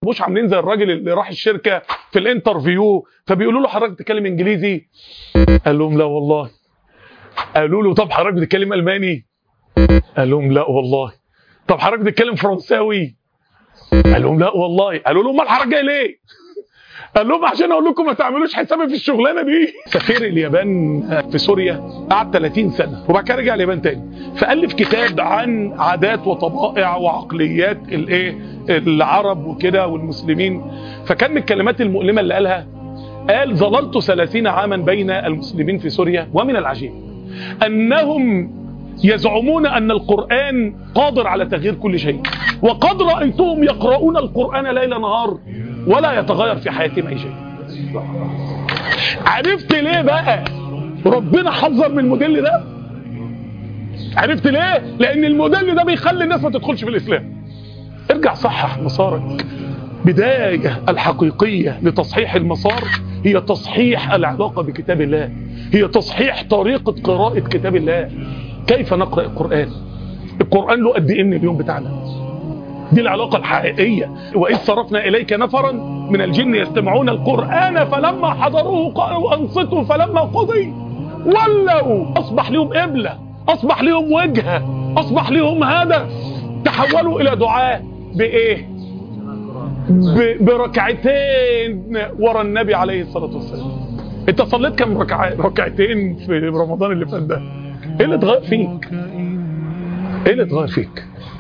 تبقوش عاملين زي الراجل اللي راح الشركه في الانترفيو فبيقولوا له حضرتك بتتكلم انجليزي قال لهم لا والله قالوا له طب حضرتك بتتكلم الماني قال لهم لا والله طب حضرتك بتتكلم فرنساوي قال لهم لا والله قالوا له امال حضرتك جاي ليه قال لهم عشان اقول لكم ما تعملوش حسابي في الشغلانه دي سفير اليابان في سوريا قعد 30 سنه وبعد كده رجع اليابان تاني فالف كتاب عن عادات وطبائع وعقليات الايه العرب وكده والمسلمين فكان من الكلمات المؤلمه اللي قالها قال ظللت 30 عاما بين المسلمين في سوريا ومن العجيب انهم يزعمون ان القران قادر على تغيير كل شيء وقد رايتهم يقرؤون القران ليل نهار ولا يتغير في حياتهم اي شيء عرفت ليه بقى ربنا حذر من الموديل ده عرفت ليه لان الموديل ده بيخلي الناس ما تدخلش في الاسلام ارجع صحح مسارك بداية الحقيقية لتصحيح المسار هي تصحيح العلاقة بكتاب الله هي تصحيح طريقة قراءة كتاب الله كيف نقرأ القرآن القرآن له قد ايه من اليوم بتاعنا دي العلاقة الحقيقية وإذ صرفنا إليك نفرا من الجن يستمعون القرآن فلما حضروه قالوا أنصتوا فلما قضي ولوا أصبح لهم قبلة أصبح لهم وجهة أصبح لهم هدف تحولوا إلى دعاء بإيه ب- بركعتين ورا النبي عليه الصلاة والسلام انت صليت كم ركعة ركعتين في رمضان اللي فات ده ايه اللي اتغير فيك ايه اللي اتغير فيك